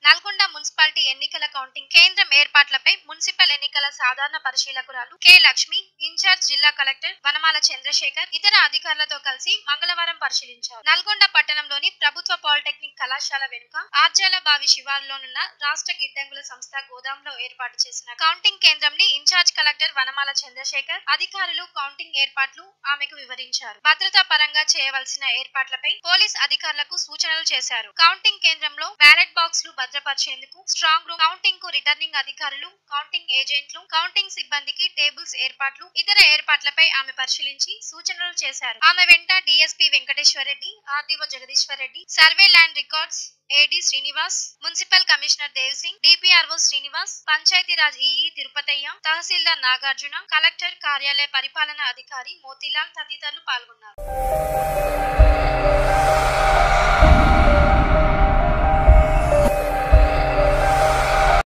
Nalgonda municipality ఎన్నికల counting కేంద్రం ఏర్పాట్లపై మున్సిపల్ ఎన్నికల సాధారణ పరిశీలకురాలు కె లక్ష్మి ఇన్ఛార్జ్ జిల్లా కలెక్టర్ వనమాల చంద్రశేఖర్ ఇతర అధికారులతో కలిసి మంగళవారం పరిశీలించారు నల్గొండ పట్టణంలోని ప్రభుత్వ పాలిటెక్నిక్ కళాశాల వెనుక ఆర్జాల బావి శివారులోనున్న రాష్ట్ర గిడ్డంగుల సంస్థ గోదాంలో ఏర్పాటు చేసిన కౌంటింగ్ కేంద్రంని ఇన్ఛార్జ్ కలెక్టర్ వనమాల చంద్రశేఖర్ అధికారులు కౌంటింగ్ ఏర్పాట్లు ఆమెకు వివరించారు భద్రతా పరంగా చేయవలసిన ఏర్పాట్లపై పోలీస్ అధికారులకు సూచనలు చేశారు కౌంటింగ్ కేంద్రంలో బ్యాలెట్ బాక్స్ లు భద్రపరిచేందుకు స్ట్రాంగ్ రూమ్ కౌంటింగ్ కు రిటర్నింగ్ అధికారులు కౌంటింగ్ ఏజెంట్లు కౌంటింగ్ సిబ్బందికి టేబుల్స్ ఏర్పాట్లు ఇతర ఏర్పాట్లపై ఆమె పరిశీలించి సూచనలు చేశారు ఆమె వెంట DSP Venkateshwar Reddy RDO Jagadeeshwar Reddy survey land records AD Srinivas municipal commissioner Dev Singh DPRO Srinivas Panchayati Raj EE Tirupathaiah తహసీల్దార్ నాగార్జున కలెక్టర్ కార్యాలయ పరిపాలన అధికారి మోతీలాల్ తదితరులు పాల్గొన్నారు